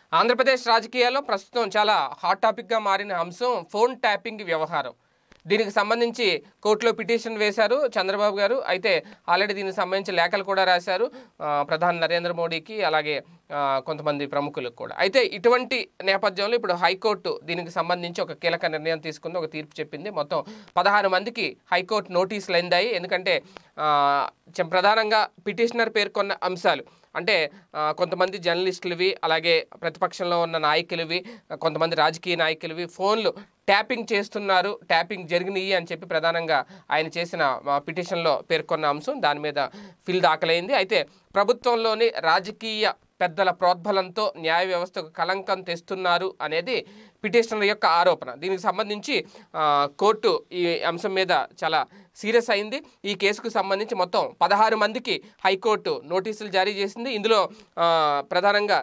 ఆంధ్రప్రదేశ్ రాజకీయాల్లో ప్రస్తుతం చాలా హాట్ టాపిక్గా మారిన అంశం ఫోన్ ట్యాపింగ్ వ్యవహారం దీనికి సంబంధించి కోర్టులో పిటిషన్ వేశారు చంద్రబాబు గారు అయితే ఆల్రెడీ దీనికి సంబంధించి లేఖలు కూడా రాశారు ఆ, ప్రధాని నరేంద్ర మోడీకి అలాగే ఆ, కొంతమంది ప్రముఖులకు కూడా అయితే ఇటువంటి నేపథ్యంలో ఇప్పుడు హైకోర్టు దీనికి సంబంధించి ఒక కీలక నిర్ణయం తీసుకుంది ఒక తీర్పు చెప్పింది మొత్తం పదహారు మందికి హైకోర్టు నోటీసులు అందాయి ఎందుకంటే ఆ, చెం- ప్రధానంగా పిటిషనర్ పేర్కొన్న అంశాలు అంటే ఆ, కొంతమంది జర్నలిస్టులవి అలాగే ప్రతిపక్షంలో ఉన్న నాయకులవి ఆ, కొంతమంది రాజకీయ నాయకులవి ఫోన్లు ట్యాపింగ్ చేస్తున్నారు ట్యాపింగ్ జరిగినాయి అని చెప్పి ప్రధానంగా ఆయన చేసిన ఆ, పిటిషన్లో పేర్కొన్న అంశం దాని మీద ఫిల్ దాఖలైంది అయితే ప్రభుత్వంలోని రాజకీయ పెద్దల ప్రోద్బలంతో న్యాయ వ్యవస్థకు కలంకం తెస్తున్నారు అనేది పిటిషనర్ యొక్క ఆరోపణ దీనికి సంబంధించి ఆ, కోర్టు ఈ అంశం మీద చాలా సీరియస్ అయింది ఈ కేసుకు సంబంధించి మొత్తం పదహారు మందికి హైకోర్టు నోటీసులు జారీ చేసింది ఇందులో ఆ, ప్రధానంగా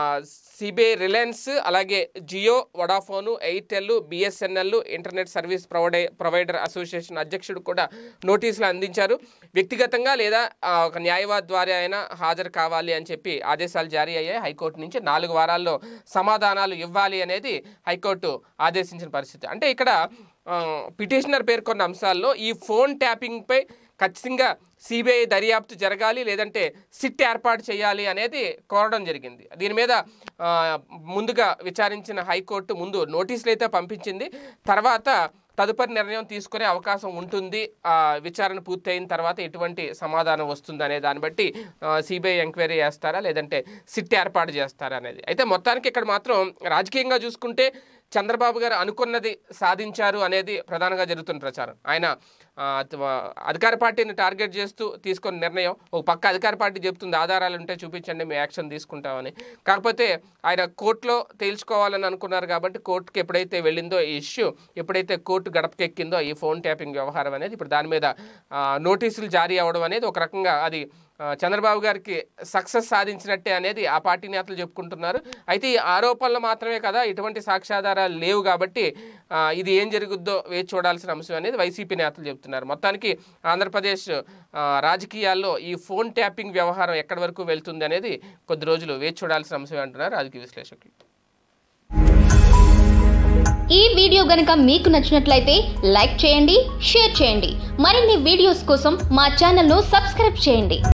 సిబిఐ రిలయన్స్ అలాగే Jio Vodafone Airtel BSNL internet service provide provider association అధ్యక్షుడు కూడా నోటీసులు అందించారు వ్యక్తిగతంగా లేదా ఆ, ఒక న్యాయవాది ద్వారా అయినా హాజరు కావాలి అని చెప్పి ఆదేశాలు జారీ అయ్యాయి హైకోర్టు నుంచి నాలుగు వారాల్లో సమాధానాలు ఇవ్వాలి అనేది హైకోర్టు ఆదేశించిన పరిస్థితి అంటే ఇక్కడ ఆ, పిటిషనర్ పేర్కొన్న అంశాల్లో ఈ ఫోన్ ట్యాపింగ్పై ఖచ్చితంగా సిబిఐ దర్యాప్తు జరగాలి లేదంటే సిట్ ఏర్పాటు చేయాలి అనేది కోరడం జరిగింది దీని మీద ఆ, ముందుగా విచారించిన హైకోర్టు ముందు నోటీసులు అయితే పంపించింది తర్వాత తదుపరి నిర్ణయం తీసుకునే అవకాశం ఉంటుంది ఆ, విచారణ పూర్తయిన తర్వాత ఎటువంటి సమాధానం వస్తుంది అనే దాన్ని బట్టి సిబిఐ ఎంక్వైరీ చేస్తారా లేదంటే సిట్ ఏర్పాటు చేస్తారా అనేది అయితే మొత్తానికి ఇక్కడ మాత్రం రాజకీయంగా చూసుకుంటే చంద్రబాబు గారు అనుకున్నది సాధించారు అనేది ప్రధానంగా జరుగుతున్న ప్రచారం ఆయన ఆ, త- అధికార పార్టీని టార్గెట్ చేస్తూ తీసుకున్న నిర్ణయం ఒక పక్క అధికార పార్టీ చెప్తుంది ఆధారాలు ఉంటే చూపించండి మేము యాక్షన్ తీసుకుంటామని కాకపోతే ఆయన కోర్టులో తేల్చుకోవాలని అనుకున్నారు కాబట్టి కోర్టుకి ఎప్పుడైతే వెళ్ళిందో ఈ ఇష్యూ ఎప్పుడైతే కోర్టు గడపకెక్కిందో ఈ ఫోన్ ట్యాపింగ్ వ్యవహారం అనేది ఇప్పుడు దాని మీద ఆ, నోటీసులు జారీ అవ్వడం అనేది ఒక రకంగా అది ఆ, చంద్రబాబు గారికి సక్సెస్ సాధించినట్టే అనేది ఆ పార్టీ నేతలు చెప్పుకుంటున్నారు అయితే ఈ ఆరోపణలు మాత్రమే కదా ఇటువంటి సాక్ష్యాధారాలు లేవు కాబట్టి ఆ, ఇది ఏం జరుగుద్దో వేచి చూడాల్సిన అంశం అనేది వైసీపీ నేతలు చెప్తున్నారు మొత్తానికి ఆంధ్రప్రదేశ్ ఆ, రాజకీయాల్లో ఈ ఫోన్ ట్యాపింగ్ వ్యవహారం ఎక్కడి వరకు వెళ్తుంది అనేది కొద్ది రోజులు వేచి చూడాల్సిన అంశం అంటున్నారు రాజకీయ విశ్లేషకులు ఈ వీడియో గనుక మీకు నచ్చినట్లయితే లైక్ చేయండి షేర్ చేయండి మరిన్ని వీడియోస్ కోసం మా ఛానల్ను సబ్స్క్రైబ్ చేయండి